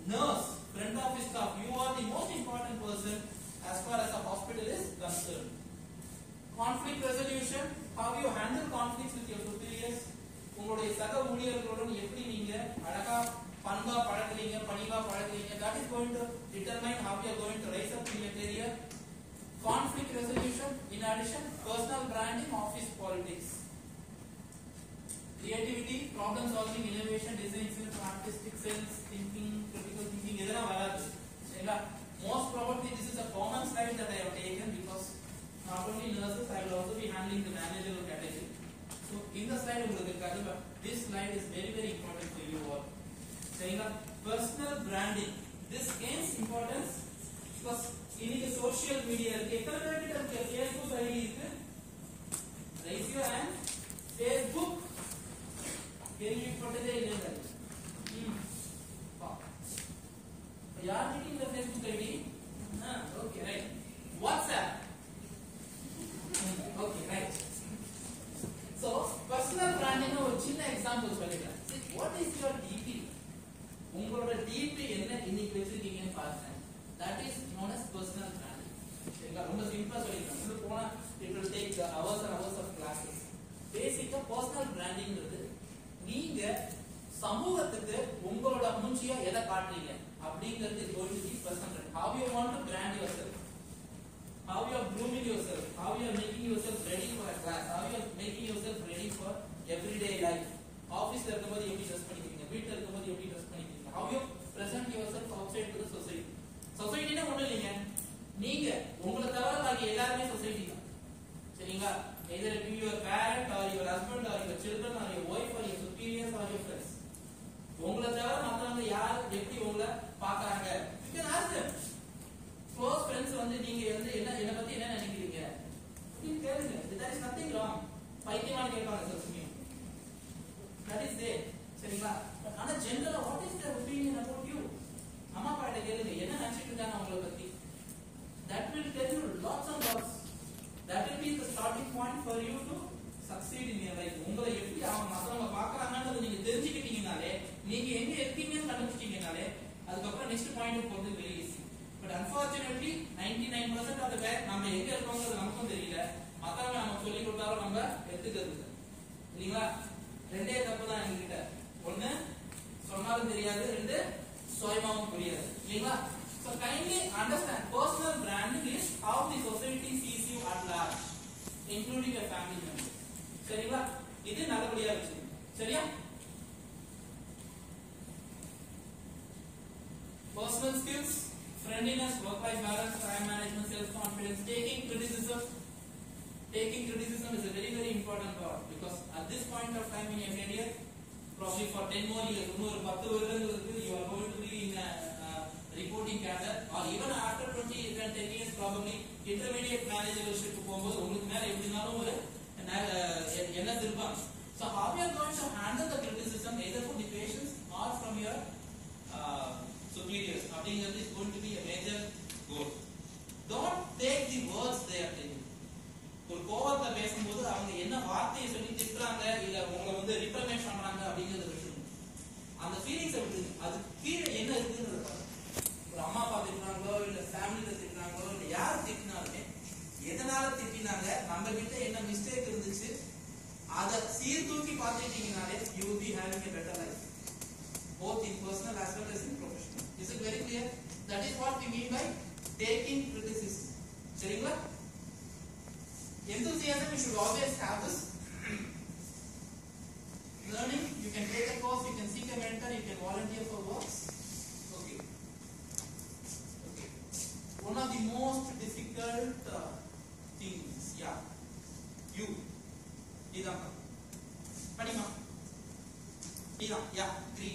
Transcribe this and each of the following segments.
nurse, front office staff, you are the most important person as far as a hospital is concerned. Conflict resolution, how you handle conflicts with your superiors. உங்களுடைய சக ஊழியர்களுடன் எப்படி நீங்க அழகா பண்பா பழகுறீங்க பணிவா பழகுறீங்க that is going to determine how you are going to rise up in your career conflict resolution in addition personal branding office politics creativity problem solving innovation design sense artistic sense thinking critical thinking இதெல்லாம் வராது சரிங்களா most probably this is a common slide that I have taken because not only nurses I will also be handling the managerial category so இந்த slide உங்களுக்கு இருக்காது but this slide is very very important for you all சரிங்களா personal branding this gains importance because இன்னைக்கு social media இருக்கு எத்தனை பேர்கிட்ட இருக்கு Facebook ID இருக்கு raise your hand Facebook கேள்விப்பட்டதே இல்லைங்க ம் பா. இப்ப யார்கிட்ட இந்த Facebook ID okay right WhatsApp okay right so personal branding ஒரு சின்ன எக்ஸாம்பிள் சொல்லிடுறேன் வாட் இஸ் யுவர் டிபி உங்களோட டிபி என்ன இன்னைக்கு வச்சிருக்கீங்கன்னு பாருங்க that is known as personal branding சரிங்களா ரொம்ப சிம்பிளா சொல்லிடுறேன் உள்ள போனா it will take hours and hours of classes பேசிக்கா பர்சனல் பிராண்டிங்கிறது நீங்க சமூகத்துக்கு உங்களோட மூஞ்சியா எதை காட்டுறீங்க அப்படிங்கிறது is going to be personal brand. how you want to brand yourself how you are grooming yourself, how you are making yourself ready for a class, how you are making yourself ready for everyday life. ஆபீஸ்ல இருக்கும்போது எப்படி dress பண்ணிக்கிறீங்க வீட்ல இருக்கும்போது எப்படி dress பண்ணிக்கிறீங்க how you present yourself outside to the society சொசைட்டினா ஒண்ணும் இல்லைங்க நீங்க உங்களை தவிர பாக்கி எல்லாருமே சொசைட்டி தான் சரிங்களா either it be your parent or your husband or your children or your wife or your superiors or your friends உங்களை தவிர மத்தவங்க யார் எப்படி உங்களை பாக்குறாங்க you can ask them close friends வந்து நீங்க வந்து என்ன என்ன பத்தி என்ன நினைக்கிறீங்க அப்படின்னு கேளுங்க there is nothing wrong பைத்தியமான கேட்பாங்க சில சமயம் that is there சரிங்களா But ஆனா ஜெனரலா what is their opinion about you அம்மா அப்பா கிட்ட கேளுங்க என்ன நினைச்சிட்டு இருக்காங்க உங்களை பத்தி that will tell you lots and lots that will be the starting point for you to succeed in your life உங்களை எப்படி அவங்க மத்தவங்க பாக்குறாங்கன்றது நீங்க தெரிஞ்சுக்கிட்டீங்கனாலே நீங்க எங்க இருக்கீங்கன்னு கண்டுபிடிச்சீங்கனாலே அதுக்கப்புறம் நெக்ஸ்ட் பாயிண்ட் போறது very easy but unfortunately ninety nine percent of பேர் நம்ம எங்க இருக்கோங்கிறது நமக்கும் தெரியல மத்தவங்க நமக்கு சொல்லி கொடுத்தாலும் நம்ம எடுத்துக்கிறது இல்ல. இல்லைங்களா ரெண்டே தப்பு தான் எங்ககிட்ட ஒண்ணு சொன்னாலும் தெரியாது ரெண்டு சுயமாவும் புரியாது இல்லைங்களா So kindly understand personal branding is how the society sees you at large, including your family members. சரிங்களா இது நல்லபடியா வச்சு சரியா personal skills friendliness work life balance time management self confidence taking criticism taking criticism is a very very important part because at this point of time in your career probably for 10 more years இன்னொரு 10 வருடங்களுக்கு you are going to be in a uh, reporting cadre or even after 20 and 10 years probably intermediate managership போகும்போது உங்களுக்கு மேல எப்படினாலும் ஒரு ந- என்ன இருப்பாங்க so how you are going to handle the criticism either from the patients or from your uh, superiors அப்படிங்கிறது is going to be a major goal don't take the words they are telling ஒரு கோவத்தை பேசும்போது அவங்க என்ன வார்த்தையை சொல்லி திட்டுறாங்க இல்ல உங்களை வந்து ரிப்ரமேட் பண்றாங்க அப்படிங்கறத விட்டுருங்க அந்த ஃபீலிங்ஸை விட்டுருங்க அது கீழே என்ன இருக்குன்றத பாருங்க. ஒரு அம்மா அப்பா திட்டுறாங்களோ இல்ல ஃபேமிலியில திட்டுறாங்களோ இல்ல யார் திட்டினாலுமே எதனால திட்டினாங்க நம்ம கிட்ட என்ன மிஸ்டேக் இருந்துச்சு அதை சீர்தூக்கி பார்த்துட்டீங்கனாலே you will be having a better life both in personal as well as in professional is it very clear that is what we mean by taking criticism சரிங்களா enthusiasm you should always have this learning you can take a course you can seek a mentor you can volunteer for works okay okay one of the most difficult uh, things yeah you இதான் படிமா இதான் யா three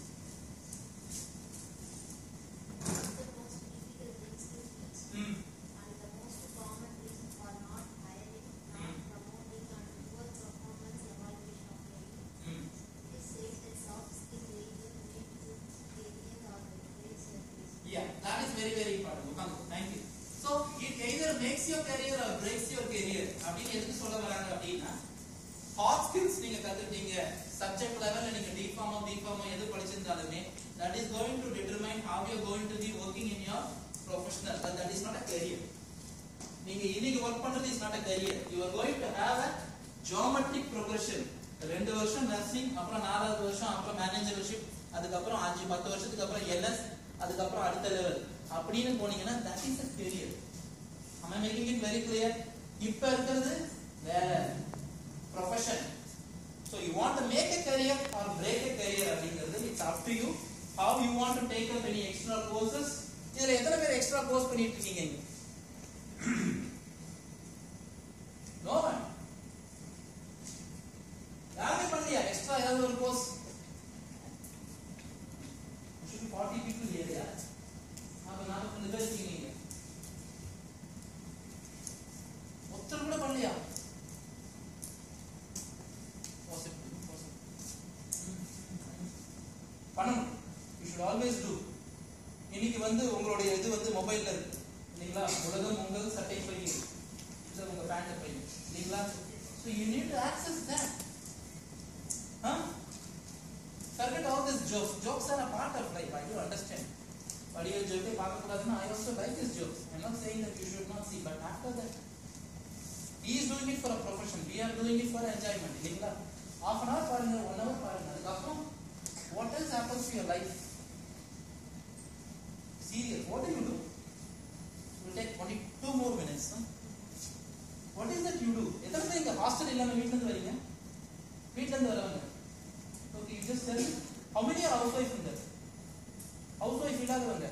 the most difficult things to fix. ம் And the most common reason for not hiring, not Mm. promoting, and poor performance evaluation of training ம் is said that soft skill either lead to failure or replace your risk. Yeah, that is very very important. உட்காந்து thank you. So it either makes your career or breaks your career. அப்படின்னு எதுக்கு சொல்ல வராங்க அப்படின்னா hot skills நீங்க கத்துக்கிட்டீங்க subject லெவல்ல நீங்க டிஃபார்மோ பிஃபார்மோ எது படிச்சிருந்தாலுமே that is going to determine how you are going to be working in your professional but that is not a career நீங்க இன்னைக்கு ஒர்க் பண்றது is not a career you are going to have a geometric progression ரெண்டு வருஷம் nursing அப்புறம் நாலாவது வருஷம் அப்புறம் மேனேஜர்ஷிப் அதுக்கப்புறம் அஞ்சு பத்து வருஷத்துக்கு அப்புறம் எல்எஸ் அதுக்கப்புறம் அடுத்த லெவல் அப்படின்னு போனீங்கன்னா that is a career am i making it very clear இப்ப இருக்கிறது வேலை profession so you want to make a career or break a career அப்படிங்கிறது it's up to you how you want to take up any extra courses இதுல எத்தனை பேர் extra course பண்ணிட்டு இருக்கீங்க இங்க நோ ஒன் யாருமே பண்ணலையா எக்ஸ்ட்ரா ஏதாவது ஒரு கோர்ஸ் ஃபார்ட்டி பீப்புள் ஏரியா அப்ப நாற்பத்தஞ்சு பேர் இருக்கீங்க இங்க. ஒருத்தர் கூட பண்ணலையா Possible, possible. பண்ணணும் யூ ஷுட் ஆல்வேஸ் டூ இன்னைக்கு வந்து உங்களுடைய இது வந்து மொபைல்ல இருக்கு இல்லைங்களா உலகம் உங்கள் சட்டை பை இது உங்க பேண்ட் பை இல்லைங்களா so you need to access that Forget all these jokes. Jokes are a part of life. I do understand. படிக்கிற ஜோக்கே பார்க்கக்கூடாதுன்னா I also like his jokes. I'm not saying that you should not see, but after that, he is doing it for a profession. We are doing it for enjoyment. இல்லைங்களா half an hour பாருங்க one hour பாருங்க அதுக்கப்புறம் what else happens to your life? Serious. What do you do? It will take only two more minutes. Huh? What is that you do? எத்தனை பேர் இங்க hostel இல்லாம வீட்ல இருந்து வரீங்க வீட்ல இருந்து வரவங்க okay you just tell how many are house wife இங்க ஹவுஸ் ஒய்ஃப் இல்லாதவங்க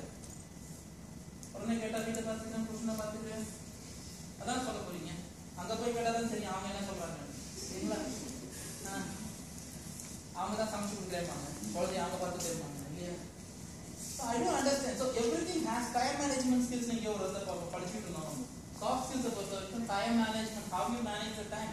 உடனே கேட்டா வீட்டை பார்த்துக்கிறேன் புருஷனை பார்த்துக்கிறேன் அதான் சொல்ல போறீங்க அங்க போய் கேட்டாதான் தெரியும் அவங்க என்ன சொல்றாங்க சரிங்களா ஆ. அவங்க தான் சமைச்சு கொடுக்குறேன்பாங்க குழந்தைய அவங்க பார்த்து தெரியுமாங்க இல்லையா So I do understand. So everything has time management skills நீங்க ஒரு வந்து ப- படிச்சுட்டு இருந்தோம் நம்ம. Soft skills அ பொறுத்த வரைக்கும் time management, how you manage your time.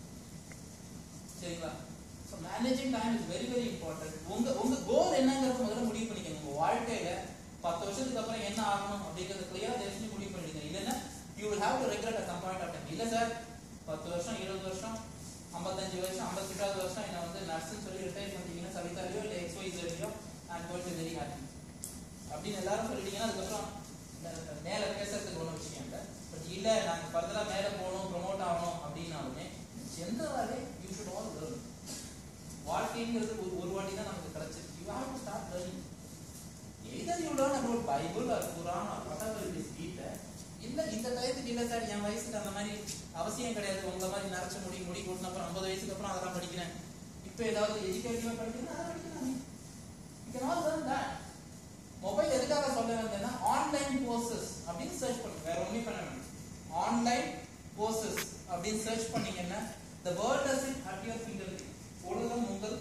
சரிங்களா so managing time is very very important உங்க உங்க கோல் என்னங்கிறது முதல்ல முடிவு பண்ணிக்கங்க உங்க வாழ்க்கையில பத்து வருஷத்துக்கு அப்புறம் என்ன ஆகணும் அப்படிங்கறத கிளியரா தெரிஞ்சு முடிவு பண்ணிடுங்க இல்லைன்னா you will have to regret at some point of time இல்ல சார் பத்து வருஷம் இருபது வருஷம் ஐம்பத்தஞ்சு வருஷம் ஐம்பத்தெட்டாவது வருஷம் என்ன வந்து நர்ஸ்னு சொல்லி ரிட்டையர் பண்ணிட்டீங்கன்னா சவிதாலையோ இல்லை எக்ஸ் ஒய்ஸ்லையோ I'm going to very happy அப்படின்னு எல்லாரும் சொல்லிட்டீங்கன்னா அதுக்கப்புறம் நே- மேல பேசுறதுக்கு ஒன்றும் விஷயம் இல்லை பட் இல்ல நாங்க ஃபர்தரா மேல போகணும் ப்ரொமோட் ஆகணும் அப்படின்னாலுமே ஜென்ரலாகவே யூ ஷுட் ஆல் லேர்ன் வாழ்க்கைங்கிறது ஒரு ஒரு வாட்டி தான் நமக்கு கிடைச்சிருக்கு you have to start learning either you learn about Bible or Quran or whatever it is கீதை இல்ல இந்த டயத்துக்கு இல்ல சார் என் வயசுக்கு அந்த மாதிரி அவசியம் கிடையாது உங்களை மாதிரி நரைச்ச முடி முடி கூட்டின அப்புறம் ஐம்பது வயசுக்கு அப்புறம் அதெல்லாம் படிக்கிறேன் இப்போ ஏதாவது எஜுகேட்டிவா படிக்கிறேன் அதை படிக்கலாம் you can all learn that mobile எதுக்காக சொல்ல வந்தேன்னா ஆன்லைன் கோர்சஸ் அப்படின்னு சர்ச் பண்ணுங்க வேற ஒண்ணுமே பண்ண வேண்டாம் ஆன்லைன் கோர்சஸ் அப்படின்னு சர்ச் பண்ணீங்கன்னா the world is it at your fingertip உலகம் உங்கள்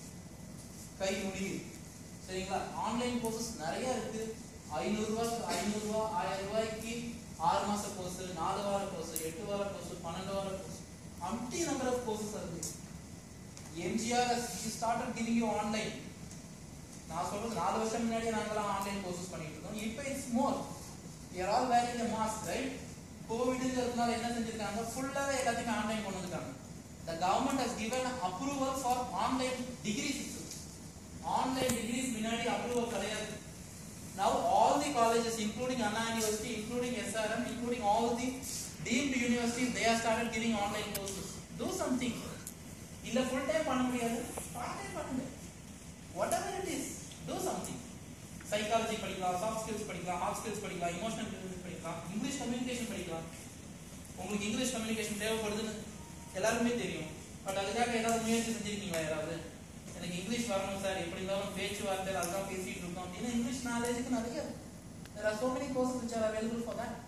கை முடியும் சரிங்களா ஆன்லைன் கோர்சஸ் நிறைய இருக்கு ஐநூறு ரூபாய் ஐநூறு ரூபாய் ஆயிரம் ரூபாய்க்கு ஆறு மாச கோர்ஸ் நாலு வார கோர்ஸ் எட்டு வார கோர்ஸ் பன்னெண்டு வார கோர்ஸ் அம்டி நம்பர் ஆஃப் கோர்சஸ் இருக்கு MGR started giving you online நான் சொல்றது நாலு வருஷம் முன்னாடியே நாங்களாம் ஆன்லைன் கோர்சஸ் பண்ணிட்டு இருக்கோம் இப்போ it's more or all wearing a mask right கோவிடுங்கிறதுனால என்ன செஞ்சிருக்காங்க ஃபுல்லாவே எல்லாத்தையுமே ஆன்லைன் கொண்டு வந்துட்டாங்க the government has given approval for online degrees online degrees முன்னாடி அப்ரூவல் கிடையாது now all the colleges including anna university including srm including all the deemed universities they have started giving online courses do something இல்ல full time பண்ண முடியாது part time பண்ணுங்க whatever it is do something psychology படிக்கலாம் soft skills படிக்கலாம் hard skills படிக்கலாம் emotional intelligence படிக்கலாம் English communication படிக்கலாம் உங்களுக்கு இங்கிலீஷ் கம்யூனிகேஷன் தேவைப்படுதுன்னு எல்லாருக்குமே தெரியும் பட் அதுக்காக ஏதாவது முயற்சி செஞ்சிருக்கீங்களா யாராவது எனக்கு இங்கிலீஷ் வரணும் சார் எப்படி இருந்தாலும் பேச்சுவார்த்தை அதுதான் பேசிட்டு இருக்கோம் அப்படின்னு இங்கிலீஷ் நாலேஜுக்கு நிறைய இருக்கு. there are so many courses which are available for that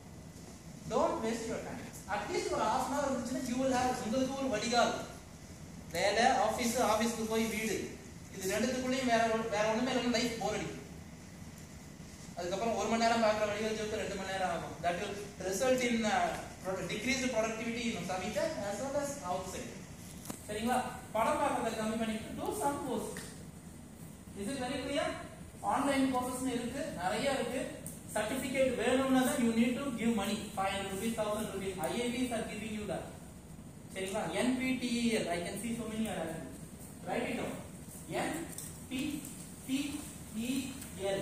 don't waste your time at least ஒரு half an hour இருந்துச்சுன்னா you will have உங்களுக்கு ஒரு வடிகால் வேலை ஆபீஸ் ஆபீஸ்க்கு போய் வீடு இது ரெண்டுத்துக்குள்ளேயும் வேற ஒரு- வேற ஒண்ணுமே இல்லைன்னா லைஃப் போர் அடிக்கும் அதுக்கப்புறம் ஒரு மணி நேரம் பார்க்குற வடிவல் ஜோக்கு ரெண்டு மணி நேரம் ஆகும் that will result in decrease productivity in சமிட்ட as well as outside சரிங்களா படம் பார்க்கறத கம்மி பண்ணிட்டு do some course is it very clear online courses இருக்கு நிறைய இருக்கு சர்டிபிகேட் வேணும்னா தான் you need to give money five hundred rupees thousand rupees ஐஏபிஸ் ஆர் கிவிங் யூ தட் சரிங்களா NPTEL I can see so many are right it down NPTEL DL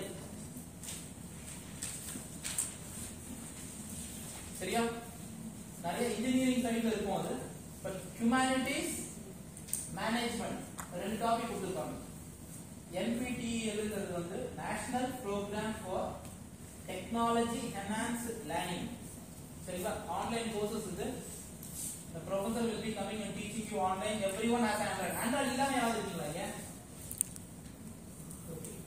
சரியா நிறைய engineering சைடுல இருக்கும் அது பட் ஹியூமனிட்டிஸ் மேனேஜ்மெண்ட் ரெண்டு டாபிக் கொடுத்துருக்காங்க NPTELங்கிறது வந்து national program for technology enhance learning சரிங்களா ஆன்லைன் கோர்சஸ் இது the professor will be coming and teaching you online everyone has android android இல்லாம யாராவது இருக்கீங்களா ஏன் okay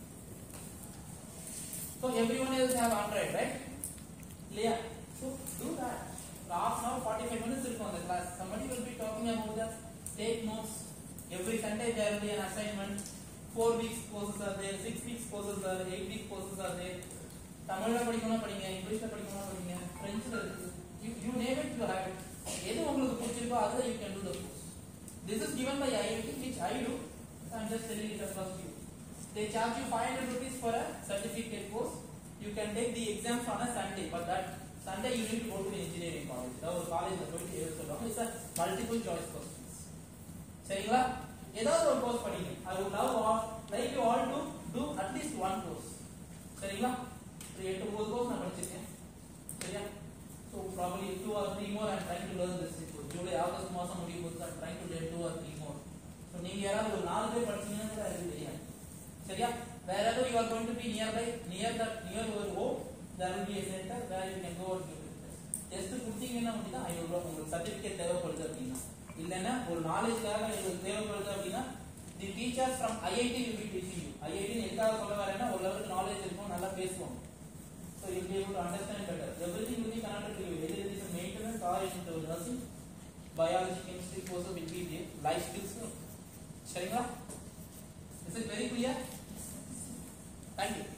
so everyone else have android right இல்லையா so do that half an hour 45 minutes இருக்கும் அந்த class somebody will be talking about the take notes every sunday there will be an assignment four weeks courses are there six weeks courses are there eight weeks courses are there தமிழ்ல படிக்கணும் படிங்க இங்கிலீஷ்ல படிக்கணும் படிங்க பிரெஞ்சுல இருக்கு you, you name it you have it எது உங்களுக்கு பிடிச்சிருக்கோ அதுல you can do the course this is given by IIT which I do so I'm just telling it across to you they charge you 500 rupees for a certificate course you can take the exams on a Sunday but that Sunday you need to go to the engineering college அதாவது ஒரு காலேஜ்ல போயிட்டு எழுத சொல்லுவாங்க it's a multiple choice questions சரிங்களா ஏதாவது ஒரு course படிங்க ஐ would love all like you all to do at least one course சரிங்களா ஒரு எட்டு ஒன்பது கோர்ஸ் நான் படிச்சிருக்கேன் சரியா so probably two or three more I'm trying to learn this இப்போ ஜூலை ஆகஸ்ட் மாதம் முடியும் போது I'm trying to learn two or three more so நீங்கள் யாராவது ஒரு நாலு பேர் படிச்சீங்கன்னா அது தெரியாது சரியா வேற ஏதாவது you are going to be near by near that near your home there will be a center where you can go and test கொடுத்தீங்கன்னா அப்படின்னா ஐநூறு ரூபா உங்களுக்கு சர்டிஃபிகேட் தேவைப்படுது அப்படின்னா இல்லைன்னா ஒரு நாலேஜ்க்காக உங்களுக்கு தேவைப்படுது அப்படின்னா the teachers from IIT will be teaching you IIT எதுக்காக சொல்ல வரேன்னா ஒரு லெவலுக்கு நாலேஜ் இருக்கும் நல்லா பேசுவோம் So you'll be able to understand better. Everything will be connected to you. Whether it is a maintenance or into nursing, biology, chemistry courses will be there. Life skills. சரிங்களா? Is it very clear? Thank you.